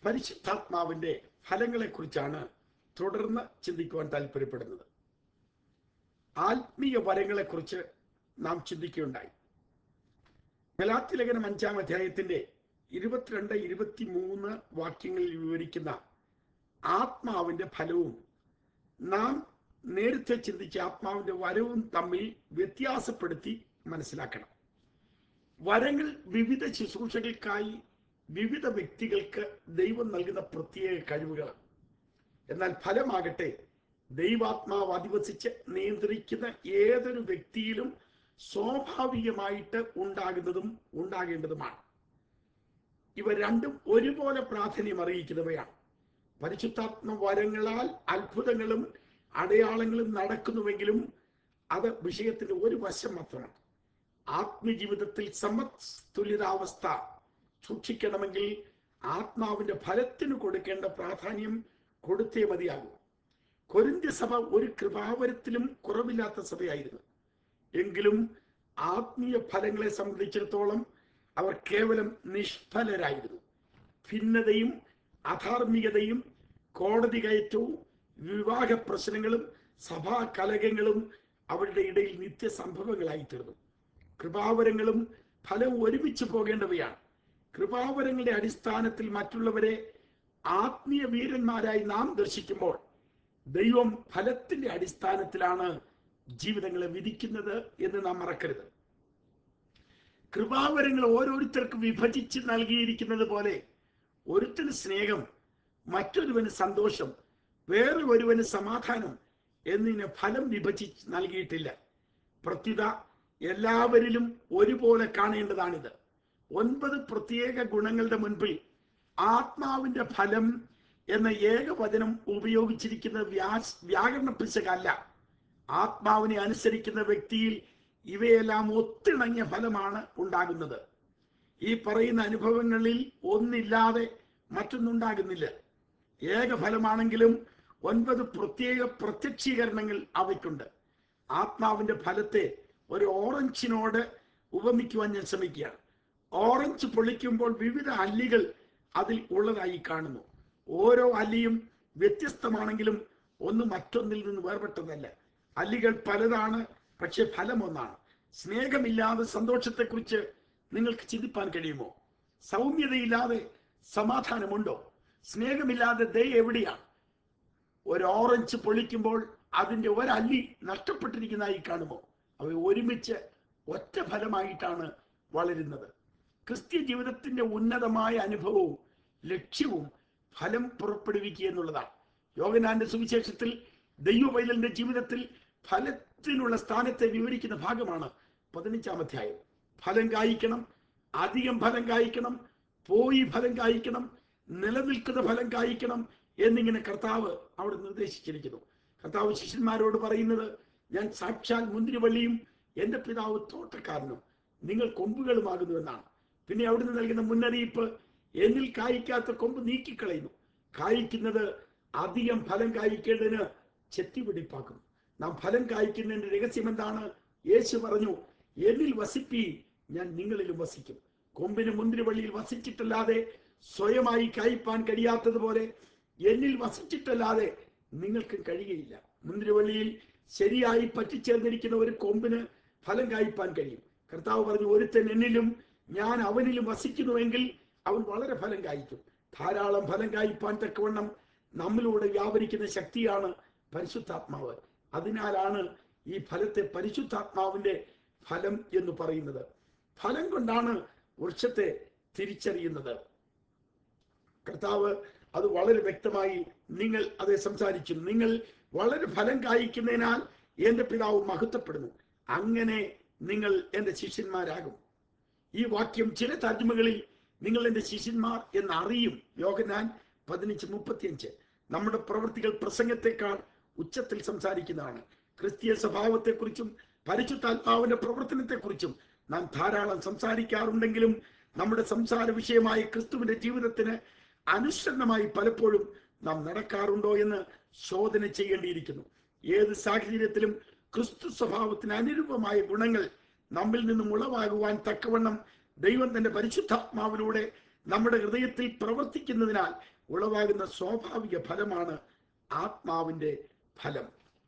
പരിശുദ്ധാത്മാവിന്റെ ഫലങ്ങളെക്കുറിച്ചാണ് തുടർന്ന് ചിന്തിക്കുവാൻ താല്പര്യപ്പെടുന്നത് ആത്മീയ വരങ്ങളെക്കുറിച്ച് നാം ചിന്തിക്കുകയുണ്ടായി ഗലാത്തി ലേഖനം അഞ്ചാം അധ്യായത്തിന്റെ ഇരുപത്തിരണ്ട് ഇരുപത്തിമൂന്ന് വാക്യങ്ങളിൽ വിവരിക്കുന്ന ആത്മാവിന്റെ ഫലവും നാം നേരത്തെ ചിന്തിച്ച ആത്മാവിന്റെ വരവും തമ്മിൽ വ്യത്യാസപ്പെടുത്തി മനസ്സിലാക്കണം വരങ്ങൾ വിവിധ ശുശ്രൂഷകൾക്കായി വിവിധ വ്യക്തികൾക്ക് ദൈവം നൽകുന്ന പ്രത്യേക കഴിവുകളാണ് എന്നാൽ ഫലമാകട്ടെ ദൈവാത്മാവ് അധിവസിച്ച് നിയന്ത്രിക്കുന്ന ഏതൊരു വ്യക്തിയിലും സ്വാഭാവികമായിട്ട് ഉണ്ടാകുന്നതും ഉണ്ടാകേണ്ടതുമാണ് ഇവ രണ്ടും ഒരുപോലെ പ്രാധാന്യം അറിയിക്കുന്നവയാണ് പരിശുദ്ധാത്മ വരങ്ങളാൽ അത്ഭുതങ്ങളും അടയാളങ്ങളും നടക്കുന്നുവെങ്കിലും അത് വിഷയത്തിന്റെ ഒരു വശം മാത്രമാണ് ആത്മജീവിതത്തിൽ സമതുലിതാവസ്ഥ സൂക്ഷിക്കണമെങ്കിൽ ആത്മാവിന്റെ ഫലത്തിന് കൊടുക്കേണ്ട പ്രാധാന്യം കൊടുത്തേ മതിയാകും കൊരിന്ത്യ സഭ ഒരു കൃപാവരത്തിലും കുറവില്ലാത്ത സഭയായിരുന്നു എങ്കിലും ആത്മീയ ഫലങ്ങളെ സംബന്ധിച്ചിടത്തോളം അവർ കേവലം നിഷ്ഫലരായിരുന്നു ഭിന്നതയും അധാർമികതയും കോടതി കയറ്റവും വിവാഹ പ്രശ്നങ്ങളും സഭാ കലകങ്ങളും അവരുടെ ഇടയിൽ നിത്യസംഭവങ്ങളായി തീർന്നു കൃപാവരങ്ങളും ഫലവും ഒരുമിച്ച് പോകേണ്ടവയാണ് കൃപാവരങ്ങളുടെ അടിസ്ഥാനത്തിൽ മറ്റുള്ളവരെ ആത്മീയ വീരന്മാരായി നാം ദർശിക്കുമ്പോൾ ദൈവം ഫലത്തിന്റെ അടിസ്ഥാനത്തിലാണ് ജീവിതങ്ങളെ വിധിക്കുന്നത് എന്ന് നാം മറക്കരുത് കൃപാവരങ്ങൾ ഓരോരുത്തർക്കും വിഭജിച്ച് നൽകിയിരിക്കുന്നത് പോലെ ഒരുത്തിന് സ്നേഹം മറ്റൊരുവന് സന്തോഷം വേറെ ഒരുവന് സമാധാനം എന്നിന് ഫലം വിഭജിച്ച് നൽകിയിട്ടില്ല പ്രത്യുത എല്ലാവരിലും ഒരുപോലെ കാണേണ്ടതാണിത് ഒൻപത് പ്രത്യേക ഗുണങ്ങളുടെ മുൻപിൽ ആത്മാവിന്റെ ഫലം എന്ന ഏകവചനം ഉപയോഗിച്ചിരിക്കുന്ന വ്യാ വ്യാകരണ പിശകല്ല ആത്മാവിനെ അനുസരിക്കുന്ന വ്യക്തിയിൽ ഇവയെല്ലാം ഒത്തിണങ്ങിയ ഫലമാണ് ഉണ്ടാകുന്നത് ഈ പറയുന്ന അനുഭവങ്ങളിൽ ഒന്നില്ലാതെ മറ്റൊന്നുണ്ടാകുന്നില്ല ഏകഫലമാണെങ്കിലും ഒൻപത് പ്രത്യേക പ്രത്യക്ഷീകരണങ്ങൾ അവയ്ക്കുണ്ട് ആത്മാവിന്റെ ഫലത്തെ ഒരു ഓറഞ്ചിനോട് ഉപമിക്കുവാൻ ഞാൻ ശ്രമിക്കുകയാണ് ഓറഞ്ച് പൊളിക്കുമ്പോൾ വിവിധ അല്ലികൾ അതിൽ ഉള്ളതായി കാണുന്നു ഓരോ അല്ലിയും വ്യത്യസ്തമാണെങ്കിലും ഒന്ന് മറ്റൊന്നിൽ നിന്ന് വേർപെട്ടതല്ല അല്ലികൾ പലതാണ് പക്ഷെ ഫലം ഒന്നാണ് സ്നേഹമില്ലാതെ സന്തോഷത്തെക്കുറിച്ച് നിങ്ങൾക്ക് ചിന്തിപ്പാൻ കഴിയുമോ സൗമ്യതയില്ലാതെ സമാധാനമുണ്ടോ സ്നേഹമില്ലാതെ ദയ എവിടെയാണ് ഒരു ഓറഞ്ച് പൊളിക്കുമ്പോൾ അതിന്റെ ഒരല്ലി നഷ്ടപ്പെട്ടിരിക്കുന്നതായി കാണുമോ അവ ഒരുമിച്ച് ഒറ്റ ഫലമായിട്ടാണ് വളരുന്നത് ക്രിസ്ത്യ ജീവിതത്തിന്റെ ഉന്നതമായ അനുഭവവും ലക്ഷ്യവും ഫലം പുറപ്പെടുവിക്കുക എന്നുള്ളതാണ് യോഗനാന്റെ സുവിശേഷത്തിൽ ദൈവവൈതലിന്റെ ജീവിതത്തിൽ ഫലത്തിനുള്ള സ്ഥാനത്തെ വിവരിക്കുന്ന ഭാഗമാണ് പതിനഞ്ചാം അധ്യായം ഫലം കായ്ക്കണം അധികം ഫലം കായ്ക്കണം പോയി ഫലം കായ്ക്കണം നിലനിൽക്കുന്ന ഫലം കായ്ക്കണം എന്നിങ്ങനെ കർത്താവ് അവിടെ നിർദ്ദേശിച്ചിരിക്കുന്നു കർത്താവ് ശിഷ്യന്മാരോട് പറയുന്നത് ഞാൻ സാക്ഷാൽ മുന്തിരിവള്ളിയും എന്റെ പിതാവ് തോട്ടക്കാരനും നിങ്ങൾ കൊമ്പുകളുമാകുന്നു എന്നാണ് പിന്നെ അവിടുന്ന് നൽകുന്ന മുന്നറിയിപ്പ് എന്നിൽ കായ്ക്കാത്ത കൊമ്പ് നീക്കിക്കളയുന്നു കായ്ക്കുന്നത് അധികം ഫലം കായ്ക്കേണ്ടതിന് ചെത്തിപിടിപ്പാക്കും നാം ഫലം കായ്ക്കുന്നതിന്റെ രഹസ്യം എന്താണ് യേശു പറഞ്ഞു എന്നിൽ വസിപ്പി ഞാൻ നിങ്ങളിലും വസിക്കും കൊമ്പിന് മുന്തിരിവള്ളിയിൽ വസിച്ചിട്ടല്ലാതെ സ്വയമായി കായ്പാൻ കഴിയാത്തതുപോലെ എന്നിൽ വസിച്ചിട്ടല്ലാതെ നിങ്ങൾക്ക് കഴിയുകയില്ല മുന്തിരിവള്ളിയിൽ ശരിയായി പറ്റിച്ചേർന്നിരിക്കുന്ന ഒരു കൊമ്പിന് ഫലം കായ്പാൻ കഴിയും കർത്താവ് പറഞ്ഞു ഒരുത്തൻ എന്നിലും ഞാൻ അവനിലും വസിക്കുന്നുവെങ്കിൽ അവൻ വളരെ ഫലം കായ്ക്കും ധാരാളം ഫലം കായ്പാൻ തക്കവണ്ണം നമ്മിലൂടെ വ്യാപരിക്കുന്ന ശക്തിയാണ് പരിശുദ്ധാത്മാവ് അതിനാലാണ് ഈ ഫലത്തെ പരിശുദ്ധാത്മാവിന്റെ ഫലം എന്ന് പറയുന്നത് ഫലം കൊണ്ടാണ് വൃക്ഷത്തെ തിരിച്ചറിയുന്നത് കർത്താവ് അത് വളരെ വ്യക്തമായി നിങ്ങൾ അത് സംസാരിച്ചു നിങ്ങൾ വളരെ ഫലം കായ്ക്കുന്നതിനാൽ എന്റെ പിതാവ് മഹത്വപ്പെടുന്നു അങ്ങനെ നിങ്ങൾ എന്റെ ശിഷ്യന്മാരാകും ഈ വാക്യം ചില തർജ്ജമകളിൽ നിങ്ങൾ എന്റെ ശിഷ്യന്മാർ എന്ന് അറിയും യോഗനാൻ പതിനഞ്ച് മുപ്പത്തിയഞ്ച് നമ്മുടെ പ്രവൃത്തികൾ പ്രസംഗത്തെക്കാൾ ഉച്ചത്തിൽ സംസാരിക്കുന്നതാണ് ക്രിസ്തീയ സ്വഭാവത്തെക്കുറിച്ചും പരിശുദ്ധാത്മാവിന്റെ പ്രവർത്തനത്തെക്കുറിച്ചും നാം ധാരാളം സംസാരിക്കാറുണ്ടെങ്കിലും നമ്മുടെ സംസാര വിഷയമായ ക്രിസ്തുവിന്റെ ജീവിതത്തിന് അനുസരണമായി പലപ്പോഴും നാം നടക്കാറുണ്ടോ എന്ന് ശോധന ചെയ്യേണ്ടിയിരിക്കുന്നു ഏത് സാഹചര്യത്തിലും ക്രിസ്തു സ്വഭാവത്തിന് അനുരൂപമായ ഗുണങ്ങൾ നമ്മിൽ നിന്നും ഉളവാകുവാൻ തക്കവണ്ണം ദൈവം തന്റെ പരിശുദ്ധാത്മാവിലൂടെ നമ്മുടെ ഹൃദയത്തിൽ പ്രവർത്തിക്കുന്നതിനാൽ ഉളവാകുന്ന സ്വാഭാവിക ഫലമാണ് ആത്മാവിന്റെ ഫലം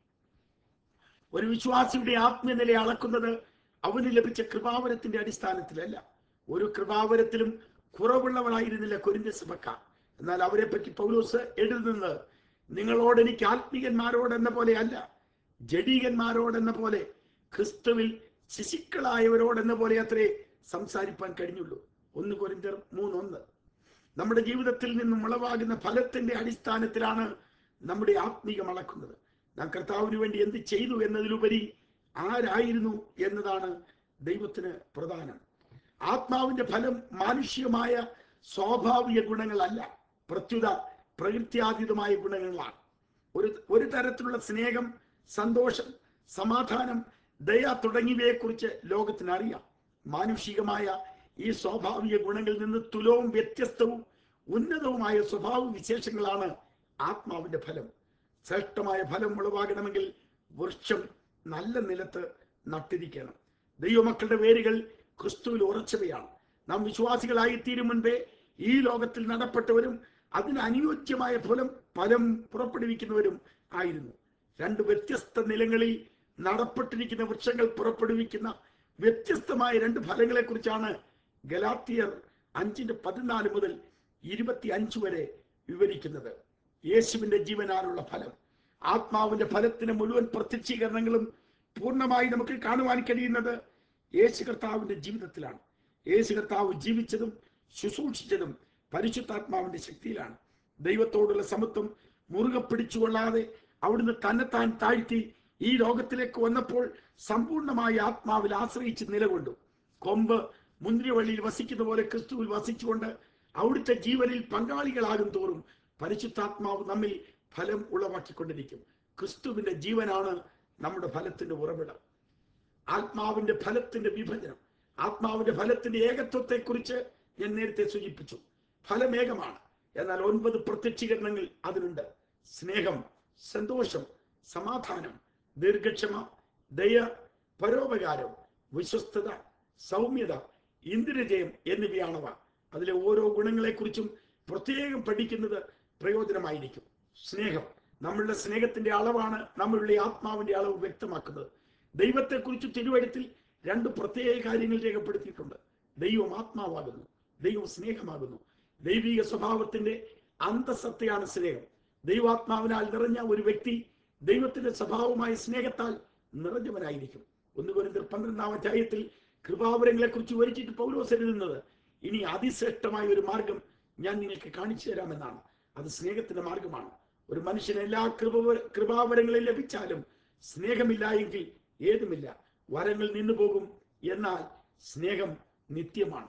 ഒരു വിശ്വാസിയുടെ ആത്മീയനില അളക്കുന്നത് അവന് ലഭിച്ച കൃപാവരത്തിന്റെ അടിസ്ഥാനത്തിലല്ല ഒരു കൃപാവരത്തിലും കുറവുള്ളവരായിരുന്നില്ല കൊരിന്ത സഭക്കാർ എന്നാൽ അവരെ പറ്റി പൗലോസ് എഴുതുന്നത് നിങ്ങളോട് എനിക്ക് ആത്മീയന്മാരോടെന്ന പോലെ അല്ല ജഡീകന്മാരോടെന്ന പോലെ ക്രിസ്തുവിൽ ശിശുക്കളായവരോടെന്ന പോലെ അത്രേ സംസാരിപ്പാൻ കഴിഞ്ഞുള്ളൂ ഒന്ന് കൊരിന്തർ മൂന്നൊന്ന് നമ്മുടെ ജീവിതത്തിൽ നിന്നും ഉളവാകുന്ന ഫലത്തിന്റെ അടിസ്ഥാനത്തിലാണ് നമ്മുടെ ആത്മീകം അളക്കുന്നത് നാം കർത്താവിന് വേണ്ടി എന്ത് ചെയ്തു എന്നതിലുപരി ആരായിരുന്നു എന്നതാണ് ദൈവത്തിന് പ്രധാനം ആത്മാവിന്റെ ഫലം മാനുഷികമായ സ്വാഭാവിക ഗുണങ്ങളല്ല പ്രത്യുത പ്രകൃത്യാതീതമായ ഗുണങ്ങളാണ് ഒരു ഒരു തരത്തിലുള്ള സ്നേഹം സന്തോഷം സമാധാനം ദയ തുടങ്ങിയവയെക്കുറിച്ച് ലോകത്തിന് അറിയാം മാനുഷികമായ ഈ സ്വാഭാവിക ഗുണങ്ങളിൽ നിന്ന് തുലവും വ്യത്യസ്തവും ഉന്നതവുമായ സ്വഭാവ വിശേഷങ്ങളാണ് ആത്മാവിന്റെ ഫലം ശ്രേഷ്ഠമായ ഫലം ഉളവാകണമെങ്കിൽ വൃക്ഷം നല്ല നിലത്ത് നട്ടിരിക്കണം ദൈവമക്കളുടെ വേരുകൾ ക്രിസ്തുവിൽ ഉറച്ചവയാണ് നാം വിശ്വാസികളായി തീരും മുൻപേ ഈ ലോകത്തിൽ നടപ്പെട്ടവരും അതിന് അനുയോജ്യമായ ഫലം ഫലം പുറപ്പെടുവിക്കുന്നവരും ആയിരുന്നു രണ്ട് വ്യത്യസ്ത നിലങ്ങളിൽ നടപ്പെട്ടിരിക്കുന്ന വൃക്ഷങ്ങൾ പുറപ്പെടുവിക്കുന്ന വ്യത്യസ്തമായ രണ്ട് ഫലങ്ങളെ കുറിച്ചാണ് ഗലാത്തിയർ അഞ്ചിന്റെ പതിനാല് മുതൽ ഇരുപത്തി അഞ്ച് വരെ വിവരിക്കുന്നത് യേശുവിന്റെ ജീവനാലുള്ള ഫലം ആത്മാവിന്റെ ഫലത്തിന് മുഴുവൻ പ്രത്യക്ഷീകരണങ്ങളും പൂർണ്ണമായി നമുക്ക് കാണുവാൻ കഴിയുന്നത് യേശു കർത്താവിന്റെ ജീവിതത്തിലാണ് യേശു കർത്താവ് ജീവിച്ചതും ശുശ്രൂഷിച്ചതും പരിശുദ്ധാത്മാവിന്റെ ശക്തിയിലാണ് ദൈവത്തോടുള്ള സമത്വം മുറുകെ പിടിച്ചുകൊള്ളാതെ അവിടുന്ന് തന്നെത്താൻ താഴ്ത്തി ഈ ലോകത്തിലേക്ക് വന്നപ്പോൾ സമ്പൂർണ്ണമായി ആത്മാവിൽ ആശ്രയിച്ച് നിലകൊണ്ടു കൊമ്പ് മുന്തിരിവള്ളിയിൽ വസിക്കുന്ന പോലെ ക്രിസ്തുവിൽ വസിച്ചുകൊണ്ട് അവിടുത്തെ ജീവനിൽ പങ്കാളികളാകും തോറും പരിശുദ്ധാത്മാവ് നമ്മിൽ ഫലം ഉളവാക്കിക്കൊണ്ടിരിക്കും ക്രിസ്തുവിന്റെ ജീവനാണ് നമ്മുടെ ഫലത്തിന്റെ ഉറവിടം ആത്മാവിന്റെ ഫലത്തിന്റെ വിഭജനം ആത്മാവിന്റെ ഫലത്തിന്റെ ഏകത്വത്തെ കുറിച്ച് ഞാൻ നേരത്തെ സൂചിപ്പിച്ചു ഫലമേകമാണ് എന്നാൽ ഒൻപത് പ്രത്യക്ഷീകരണങ്ങൾ അതിനുണ്ട് സ്നേഹം സന്തോഷം സമാധാനം ദീർഘക്ഷമ ദയ പരോപകാരം വിശ്വസ്തത സൗമ്യത ഇന്ദ്രജയം എന്നിവയാണവ അതിലെ ഓരോ ഗുണങ്ങളെക്കുറിച്ചും പ്രത്യേകം പഠിക്കുന്നത് പ്രയോജനമായിരിക്കും സ്നേഹം നമ്മളുടെ സ്നേഹത്തിന്റെ അളവാണ് നമ്മളുടെ ആത്മാവിന്റെ അളവ് വ്യക്തമാക്കുന്നത് ദൈവത്തെക്കുറിച്ച് തിരുവഴുത്തിൽ രണ്ട് പ്രത്യേക കാര്യങ്ങൾ രേഖപ്പെടുത്തിയിട്ടുണ്ട് ദൈവം ആത്മാവാകുന്നു ദൈവം സ്നേഹമാകുന്നു ദൈവിക സ്വഭാവത്തിന്റെ അന്തസത്തയാണ് സ്നേഹം ദൈവാത്മാവിനാൽ നിറഞ്ഞ ഒരു വ്യക്തി ദൈവത്തിന്റെ സ്വഭാവമായ സ്നേഹത്താൽ നിറഞ്ഞവനായിരിക്കും ഒന്ന് കുരിന്തർ പന്ത്രണ്ടാം അധ്യായത്തിൽ കൃപാവരങ്ങളെ കുറിച്ച് വിവരിച്ചിട്ട് പൗലോസ് എഴുതുന്നത് ഇനി അതിശ്രേഷ്ഠമായ ഒരു മാർഗം ഞാൻ നിങ്ങൾക്ക് കാണിച്ചു തരാമെന്നാണ് അത് സ്നേഹത്തിന്റെ മാർഗമാണ് ഒരു മനുഷ്യന് എല്ലാ കൃപ കൃപാവരങ്ങളും ലഭിച്ചാലും സ്നേഹമില്ല എങ്കിൽ ഏതുമില്ല വരങ്ങൾ നിന്നു പോകും എന്നാൽ സ്നേഹം നിത്യമാണ്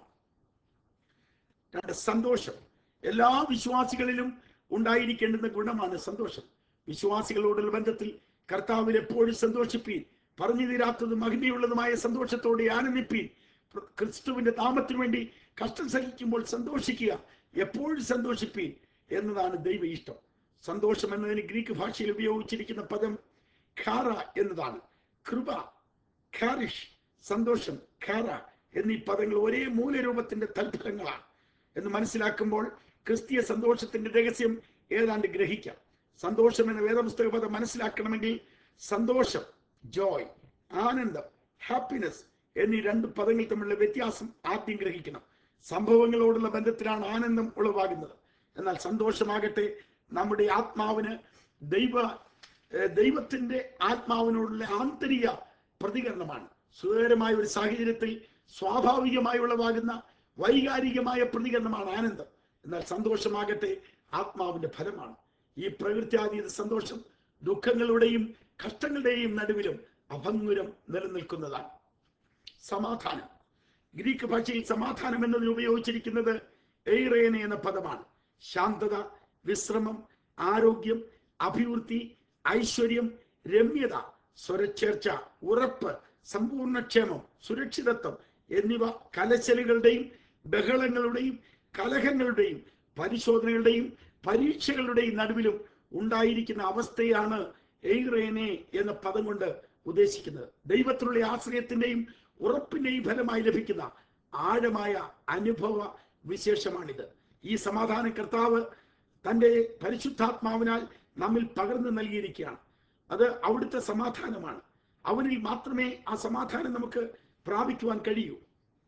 രണ്ട് സന്തോഷം എല്ലാ വിശ്വാസികളിലും ഉണ്ടായിരിക്കേണ്ടുന്ന ഗുണമാണ് സന്തോഷം വിശ്വാസികളോടുള്ള ബന്ധത്തിൽ കർത്താവിൽ എപ്പോഴും സന്തോഷിപ്പീൻ പറഞ്ഞു തീരാത്തതും മഹിമയുള്ളതുമായ സന്തോഷത്തോടെ ആനന്ദിപ്പീൻ പ്ര- ക്രിസ്തുവിന്റെ നാമത്തിനു വേണ്ടി കഷ്ടം സഹിക്കുമ്പോൾ സന്തോഷിക്കുക എപ്പോഴും സന്തോഷിപ്പീൻ എന്നതാണ് ദൈവ ഇഷ്ടം സന്തോഷം എന്നതിന് ഗ്രീക്ക് ഭാഷയിൽ ഉപയോഗിച്ചിരിക്കുന്ന പദം ഖാറ എന്നതാണ് കൃപ ഖാരിഷ് സന്തോഷം ഖാറ എന്നീ പദങ്ങൾ ഒരേ മൂലരൂപത്തിന്റെ തൽഫലങ്ങളാണ് എന്ന് മനസ്സിലാക്കുമ്പോൾ ക്രിസ്തീയ സന്തോഷത്തിന്റെ രഹസ്യം ഏതാണ്ട് ഗ്രഹിക്കാം സന്തോഷം എന്ന വേദപുസ്തക പദം മനസ്സിലാക്കണമെങ്കിൽ സന്തോഷം ജോയ് ആനന്ദം ഹാപ്പിനെസ് എന്നീ രണ്ട് പദങ്ങൾ തമ്മിലുള്ള വ്യത്യാസം ആദ്യം ഗ്രഹിക്കണം സംഭവങ്ങളോടുള്ള ബന്ധത്തിലാണ് ആനന്ദം ഉളവാകുന്നത് എന്നാൽ സന്തോഷമാകട്ടെ നമ്മുടെ ആത്മാവിന് ദൈവ ഏഹ് ദൈവത്തിന്റെ ആത്മാവിനോടുള്ള ആന്തരിക പ്രതികരണമാണ് സുഖകരമായ ഒരു സാഹചര്യത്തിൽ സ്വാഭാവികമായി ഉളവാകുന്ന വൈകാരികമായ പ്രതികരണമാണ് ആനന്ദം എന്നാൽ സന്തോഷമാകട്ടെ ആത്മാവിന്റെ ഫലമാണ് ഈ പ്രകൃത്യാതീത സന്തോഷം ദുഃഖങ്ങളുടെയും കഷ്ടങ്ങളുടെയും നടുവിലും അഭംഗുരം നിലനിൽക്കുന്നതാണ് സമാധാനം ഗ്രീക്ക് ഭാഷയിൽ സമാധാനം എന്നതിന് ഉപയോഗിച്ചിരിക്കുന്നത് എയ്റേനെ എന്ന പദമാണ് ശാന്തത വിശ്രമം ആരോഗ്യം അഭിവൃദ്ധി ഐശ്വര്യം രമ്യത സ്വരച്ചേർച്ച ഉറപ്പ് സമ്പൂർണ്ണ ക്ഷേമം സുരക്ഷിതത്വം എന്നിവ കലശലുകളുടെയും ബഹളങ്ങളുടെയും കലഹങ്ങളുടെയും പരിശോധനകളുടെയും പരീക്ഷകളുടെയും നടുവിലും ഉണ്ടായിരിക്കുന്ന അവസ്ഥയാണ് എയ്റേനെ എന്ന പദം കൊണ്ട് ഉദ്ദേശിക്കുന്നത് ദൈവത്തിലുള്ള ആശ്രയത്തിന്റെയും ഉറപ്പിന്റെയും ഫലമായി ലഭിക്കുന്ന ആഴമായ അനുഭവ വിശേഷമാണിത് ഈ സമാധാന കർത്താവ് തൻ്റെ പരിശുദ്ധാത്മാവിനാൽ നമ്മിൽ പകർന്നു നൽകിയിരിക്കുകയാണ് അത് അവിടുത്തെ സമാധാനമാണ് അവനിൽ മാത്രമേ ആ സമാധാനം നമുക്ക് പ്രാപിക്കുവാൻ കഴിയൂ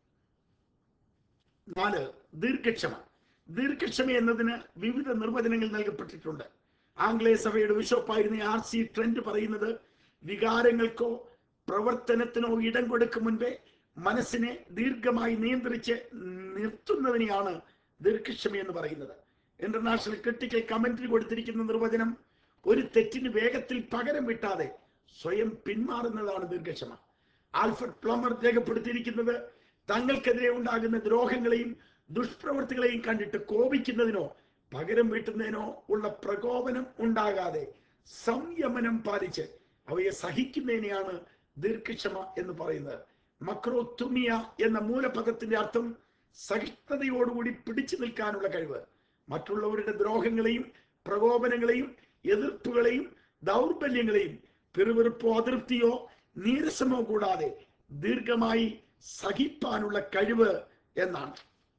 നാല് ദീർഘക്ഷമ ദീർഘക്ഷമ എന്നതിന് വിവിധ നിർവചനങ്ങൾ നൽകപ്പെട്ടിട്ടുണ്ട് ആംഗ്ലേയ സഭയുടെ ബിഷപ്പായിരുന്ന ആർ സി ട്രെൻഡ് പറയുന്നത് വികാരങ്ങൾക്കോ പ്രവർത്തനത്തിനോ ഇടം കൊടുക്കും മുൻപേ മനസ്സിനെ ദീർഘമായി നിയന്ത്രിച്ച് നിർത്തുന്നതിനെയാണ് ദീർഘക്ഷമ എന്ന് പറയുന്നത് ഇന്റർനാഷണൽ ക്രിട്ടിക്കൽ കമന്ററി കൊടുത്തിരിക്കുന്ന നിർവചനം ഒരു തെറ്റിന് വേഗത്തിൽ പകരം വിട്ടാതെ സ്വയം പിന്മാറുന്നതാണ് ദീർഘക്ഷമ ആൽഫർഡ് പ്ലമർ രേഖപ്പെടുത്തിയിരിക്കുന്നത് തങ്ങൾക്കെതിരെ ഉണ്ടാകുന്ന ദ്രോഹങ്ങളെയും ദുഷ്പ്രവൃത്തികളെയും കണ്ടിട്ട് കോപിക്കുന്നതിനോ പകരം വീട്ടുന്നതിനോ ഉള്ള പ്രകോപനം ഉണ്ടാകാതെ സംയമനം പാലിച്ച് അവയെ സഹിക്കുന്നതിനെയാണ് ദീർഘക്ഷമ എന്ന് പറയുന്നത് മക്രോത്തുമിയ എന്ന മൂലപദത്തിന്റെ അർത്ഥം സഹിഷ്ണുതയോടുകൂടി പിടിച്ചു നിൽക്കാനുള്ള കഴിവ് മറ്റുള്ളവരുടെ ദ്രോഹങ്ങളെയും പ്രകോപനങ്ങളെയും എതിർപ്പുകളെയും ദൗർബല്യങ്ങളെയും പിറുവിറുപ്പോ അതൃപ്തിയോ നീരസമോ കൂടാതെ ദീർഘമായി സഹിപ്പാനുള്ള കഴിവ് എന്നാണ്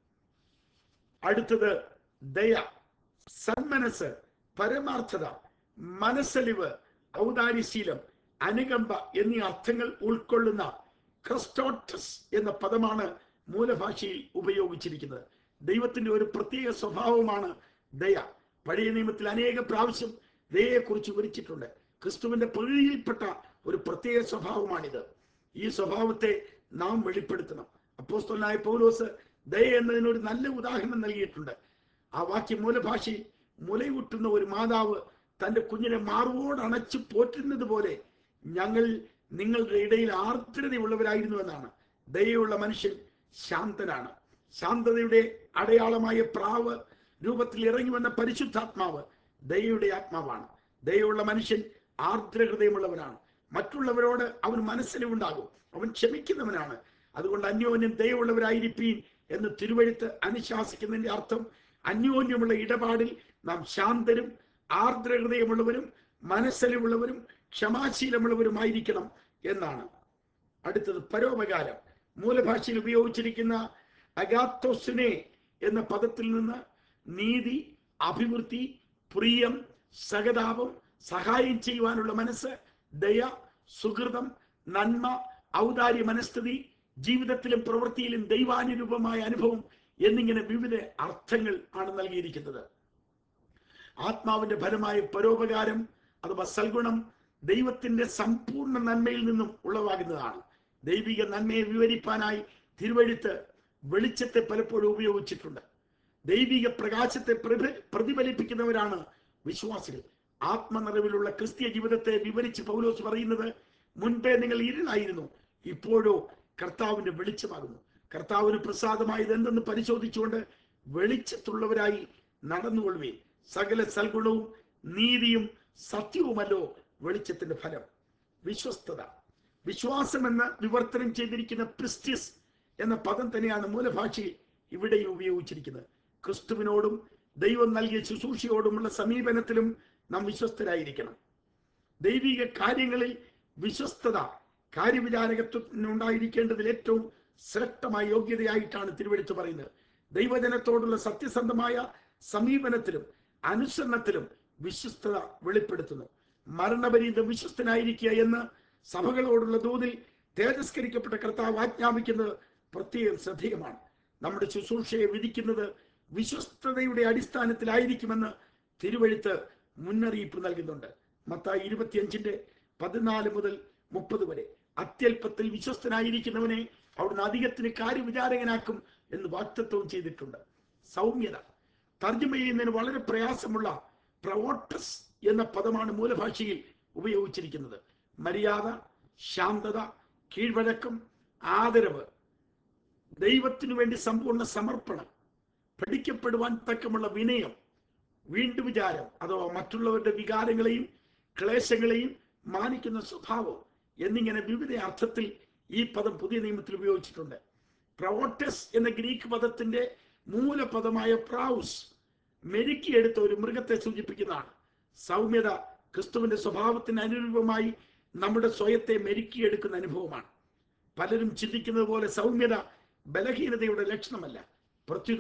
അടുത്തത് ദയ സന്മനസ് പരമാർത്ഥത മനസ്സലിവ് ഔദാര്യശീലം അനുകമ്പ എന്നീ അർത്ഥങ്ങൾ ഉൾക്കൊള്ളുന്ന ക്രിസ്റ്റോട്ടസ് എന്ന പദമാണ് മൂലഭാഷയിൽ ഉപയോഗിച്ചിരിക്കുന്നത് ദൈവത്തിന്റെ ഒരു പ്രത്യേക സ്വഭാവമാണ് ദയ പഴയ നിയമത്തിൽ അനേക പ്രാവശ്യം ദയയെക്കുറിച്ച് വിവരിച്ചിട്ടുണ്ട് ക്രിസ്തുവിന്റെ പ്രകൃതിയിൽപ്പെട്ട ഒരു പ്രത്യേക സ്വഭാവമാണിത് ഈ സ്വഭാവത്തെ നാം വെളിപ്പെടുത്തണം അപ്പോസ്തലനായ പൗലോസ് ദയ എന്നതിനൊരു നല്ല ഉദാഹരണം നൽകിയിട്ടുണ്ട് ആ വാക്യം മൂലഭാഷയിൽ മുലയൂട്ടുന്ന ഒരു മാതാവ് തന്റെ കുഞ്ഞിനെ മാർവോട് അണച്ചു പോറ്റുന്നത് പോലെ ഞങ്ങൾ നിങ്ങളുടെ ഇടയിൽ ആർദ്രതയുള്ളവരായിരുന്നു എന്നാണ് ദയയുള്ള മനുഷ്യൻ ശാന്തനാണ് ശാന്തതയുടെ അടയാളമായ പ്രാവ് രൂപത്തിൽ ഇറങ്ങി വന്ന പരിശുദ്ധാത്മാവ് ദയയുടെ ആത്മാവാണ് ദയയുള്ള മനുഷ്യൻ ആർദ്രഹൃദയമുള്ളവനാണ് മറ്റുള്ളവരോട് അവൻ മനസ്സിലുണ്ടാകും അവൻ ക്ഷമിക്കുന്നവനാണ് അതുകൊണ്ട് അന്യോന്യം ദയവുള്ളവരായിരിപ്പീൻ എന്ന് തിരുവഴുത്ത് അനുശാസിക്കുന്നതിന്റെ അർത്ഥം അന്യോന്യമുള്ള ഇടപാടിൽ നാം ശാന്തരും ആർദ്രഹൃദയമുള്ളവരും മനസ്സലിവുള്ളവരും ക്ഷമാശീലമുള്ളവരുമായിരിക്കണം എന്നാണ് അടുത്തത് പരോപകാരം മൂലഭാഷയിൽ ഉപയോഗിച്ചിരിക്കുന്ന അഗാത്തോസിനെ എന്ന പദത്തിൽ നിന്ന് നീതി അഭിവൃദ്ധി പ്രിയം സഹതാപം സഹായം ചെയ്യുവാനുള്ള മനസ്സ് ദയ സുഹൃതം നന്മ ഔദാര്യ മനസ്ഥിതി ജീവിതത്തിലും പ്രവൃത്തിയിലും ദൈവാനുരൂപമായ അനുഭവം എന്നിങ്ങനെ വിവിധ അർത്ഥങ്ങൾ ആണ് നൽകിയിരിക്കുന്നത് ആത്മാവിന്റെ ഫലമായ പരോപകാരം അഥവാ സൽഗുണം ദൈവത്തിന്റെ സമ്പൂർണ്ണ നന്മയിൽ നിന്നും ഉളവാകുന്നതാണ് ദൈവിക നന്മയെ വിവരിപ്പാനായി തിരുവഴുത്ത് വെളിച്ചത്തെ പലപ്പോഴും ഉപയോഗിച്ചിട്ടുണ്ട് ദൈവിക പ്രകാശത്തെ പ്രഭ- പ്രതിഫലിപ്പിക്കുന്നവരാണ് വിശ്വാസികൾ ആത്മനിറവിലുള്ള ക്രിസ്തീയ ജീവിതത്തെ വിവരിച്ച് പൗലോസ് പറയുന്നത് മുൻപേ നിങ്ങൾ ഇരുളായിരുന്നു ഇപ്പോഴോ കർത്താവിന്റെ വെളിച്ചമാകുന്നു കർത്താവിന് പ്രസാദമായത് എന്തെന്ന് പരിശോധിച്ചുകൊണ്ട് വെളിച്ചത്തുള്ളവരായി നടന്നുകൊള്ളുവേ സകല സൽഗുണവും നീതിയും സത്യവുമല്ലോ വെളിച്ചത്തിന്റെ ഫലം വിശ്വസ്തത വിശ്വാസം എന്ന് വിവർത്തനം ചെയ്തിരിക്കുന്ന ക്രിസ്ത്യസ് എന്ന പദം തന്നെയാണ് മൂലഭാഷയിൽ ഇവിടെയും ഉപയോഗിച്ചിരിക്കുന്നത് ക്രിസ്തുവിനോടും ദൈവം നൽകിയ ശുശ്രൂഷയോടുമുള്ള സമീപനത്തിലും നാം വിശ്വസ്തരായിരിക്കണം ദൈവിക കാര്യങ്ങളിൽ വിശ്വസ്തത കാര്യവിചാരകത്വത്തിനുണ്ടായിരിക്കേണ്ടതിൽ ഏറ്റവും ശ്രേഷ്ഠമായ യോഗ്യതയായിട്ടാണ് തിരുവെടുത്ത് പറയുന്നത് ദൈവജനത്തോടുള്ള സത്യസന്ധമായ സമീപനത്തിലും അനുസരണത്തിലും വിശ്വസ്തത വെളിപ്പെടുത്തുന്നു മരണപര്യന്തം വിശ്വസ്തനായിരിക്കുക എന്ന് സഭകളോടുള്ള തോതിൽ തേജസ്കരിക്കപ്പെട്ട കർത്താവ് ആജ്ഞാപിക്കുന്നത് പ്രത്യേകം ശ്രദ്ധേയമാണ് നമ്മുടെ ശുശ്രൂഷയെ വിധിക്കുന്നത് വിശ്വസ്തതയുടെ അടിസ്ഥാനത്തിലായിരിക്കുമെന്ന് തിരുവഴുത്ത് മുന്നറിയിപ്പ് നൽകുന്നുണ്ട് മത്തായി ഇരുപത്തിയഞ്ചിന്റെ പതിനാല് മുതൽ മുപ്പത് വരെ അത്യല്പത്തിൽ വിശ്വസ്തനായിരിക്കുന്നവനെ അവിടുന്ന് അധികത്തിന് കാര്യവിചാരകനാക്കും എന്ന് വാക്തത്വം ചെയ്തിട്ടുണ്ട് സൗമ്യത തർജ്ജമ ചെയ്യുന്നതിന് വളരെ പ്രയാസമുള്ള പ്രവോട്ടസ് എന്ന പദമാണ് മൂലഭാഷയിൽ ഉപയോഗിച്ചിരിക്കുന്നത് മര്യാദ ശാന്തത കീഴ്വഴക്കം ആദരവ് ദൈവത്തിനു വേണ്ടി സമ്പൂർണ്ണ സമർപ്പണം പഠിക്കപ്പെടുവാൻ തക്കമുള്ള വിനയം വീണ്ടു വിചാരം അഥവാ മറ്റുള്ളവരുടെ വികാരങ്ങളെയും ക്ലേശങ്ങളെയും മാനിക്കുന്ന സ്വഭാവം എന്നിങ്ങനെ വിവിധ അർത്ഥത്തിൽ ഈ പദം പുതിയ നിയമത്തിൽ ഉപയോഗിച്ചിട്ടുണ്ട് പ്രവോട്ടസ് എന്ന ഗ്രീക്ക് പദത്തിന്റെ മൂലപദമായ പ്രാവുസ് മെരുക്കിയെടുത്ത ഒരു മൃഗത്തെ സൂചിപ്പിക്കുന്നതാണ് സൗമ്യത ക്രിസ്തുവിന്റെ സ്വഭാവത്തിന് അനുരൂപമായി നമ്മുടെ സ്വയത്തെ മെരുക്കിയെടുക്കുന്ന അനുഭവമാണ് പലരും ചിന്തിക്കുന്നത് പോലെ സൗമ്യത ബലഹീനതയുടെ ലക്ഷണമല്ല പ്രത്യുത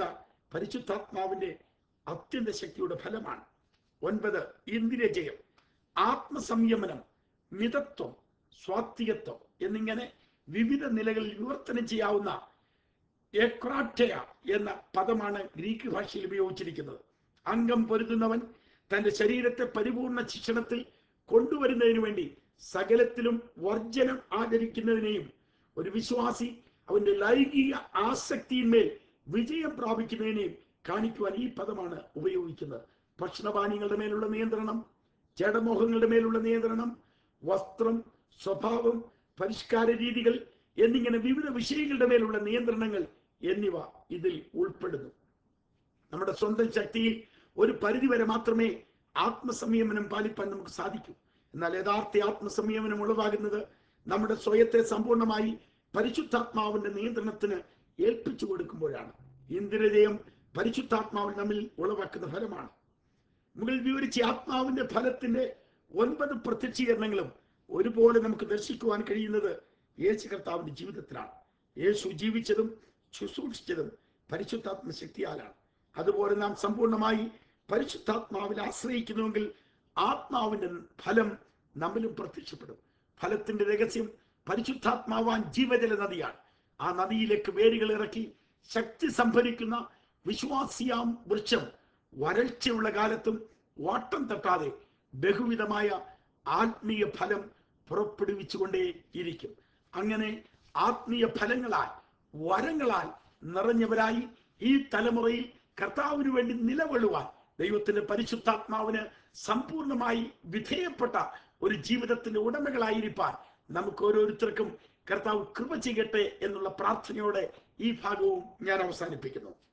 പരിശുദ്ധാത്മാവിന്റെ അത്യന്ത ശക്തിയുടെ ഫലമാണ് ഒൻപത് ഇന്ദ്രിയജയം ആത്മസംയമനം മിതത്വം സ്വാത്വികത്വം എന്നിങ്ങനെ വിവിധ നിലകളിൽ വിവർത്തനം ചെയ്യാവുന്ന എക്രാറ്റയ എന്ന പദമാണ് ഗ്രീക്ക് ഭാഷയിൽ ഉപയോഗിച്ചിരിക്കുന്നത് അംഗം പൊരുതുന്നവൻ തന്റെ ശരീരത്തെ പരിപൂർണ ശിക്ഷണത്തിൽ കൊണ്ടുവരുന്നതിന് വേണ്ടി സകലത്തിലും വർജനം ആചരിക്കുന്നതിനെയും ഒരു വിശ്വാസി അവന്റെ ലൈംഗിക ആസക്തിയിന്മേൽ വിജയം പ്രാപിക്കുന്നതിനെയും കാണിക്കുവാൻ ഈ പദമാണ് ഉപയോഗിക്കുന്നത് ഭക്ഷണപാനീയങ്ങളുടെ മേലുള്ള നിയന്ത്രണം ജഡമോഹങ്ങളുടെ മേലുള്ള നിയന്ത്രണം വസ്ത്രം സ്വഭാവം പരിഷ്കാര രീതികൾ എന്നിങ്ങനെ വിവിധ വിഷയങ്ങളുടെ മേലുള്ള നിയന്ത്രണങ്ങൾ എന്നിവ ഇതിൽ ഉൾപ്പെടുന്നു നമ്മുടെ സ്വന്തം ശക്തിയിൽ ഒരു പരിധിവരെ മാത്രമേ ആത്മസംയമനം പാലിപ്പാൻ നമുക്ക് സാധിക്കൂ എന്നാൽ യഥാർത്ഥ ആത്മസംയമനം ഉളവാകുന്നത് നമ്മുടെ സ്വയത്തെ സമ്പൂർണ്ണമായി പരിശുദ്ധാത്മാവിന്റെ നിയന്ത്രണത്തിന് ഏൽപ്പിച്ചു കൊടുക്കുമ്പോഴാണ് ഇന്ദ്രിയജയം പരിശുദ്ധാത്മാവിൽ നമ്മിൽ ഉളവാക്കുന്ന ഫലമാണ് മുകളിൽ വിവരിച്ച ആത്മാവിന്റെ ഫലത്തിന്റെ ഒൻപത് പ്രത്യക്ഷീകരണങ്ങളും ഒരുപോലെ നമുക്ക് ദർശിക്കുവാൻ കഴിയുന്നത് യേശു കർത്താവിന്റെ ജീവിതത്തിലാണ് യേശു ജീവിച്ചതും ശുശ്രൂഷിച്ചതും പരിശുദ്ധാത്മ ശക്തിയാലാണ് അതുപോലെ നാം സമ്പൂർണ്ണമായി പരിശുദ്ധാത്മാവിൽ ആശ്രയിക്കുന്നുവെങ്കിൽ ആത്മാവിന്റെ ഫലം നമ്മിലും പ്രത്യക്ഷപ്പെടും ഫലത്തിന്റെ രഹസ്യം പരിശുദ്ധാത്മാവാൻ ജീവജല നദിയാണ് ആ നദിയിലേക്ക് വേരുകൾ ഇറക്കി ശക്തി സംഭരിക്കുന്ന വിശ്വാസിയാം വൃക്ഷം വരൾച്ചയുള്ള കാലത്തും വാട്ടം തട്ടാതെ ബഹുവിധമായ ആത്മീയ ഫലം പുറപ്പെടുവിച്ചുകൊണ്ടേ ഇരിക്കും അങ്ങനെ ആത്മീയ ഫലങ്ങളാൽ വരങ്ങളാൽ നിറഞ്ഞവരായി ഈ തലമുറയിൽ കർത്താവിന് വേണ്ടി നിലകൊള്ളുവാൻ ദൈവത്തിന്റെ പരിശുദ്ധാത്മാവിന് സമ്പൂർണമായി വിധേയപ്പെട്ട ഒരു ജീവിതത്തിന്റെ ഉടമകളായിരിക്കാൻ നമുക്ക് ഓരോരുത്തർക്കും കർത്താവ് കൃപ ചെയ്യട്ടെ എന്നുള്ള പ്രാർത്ഥനയോടെ ഈ ഭാഗവും ഞാൻ അവസാനിപ്പിക്കുന്നു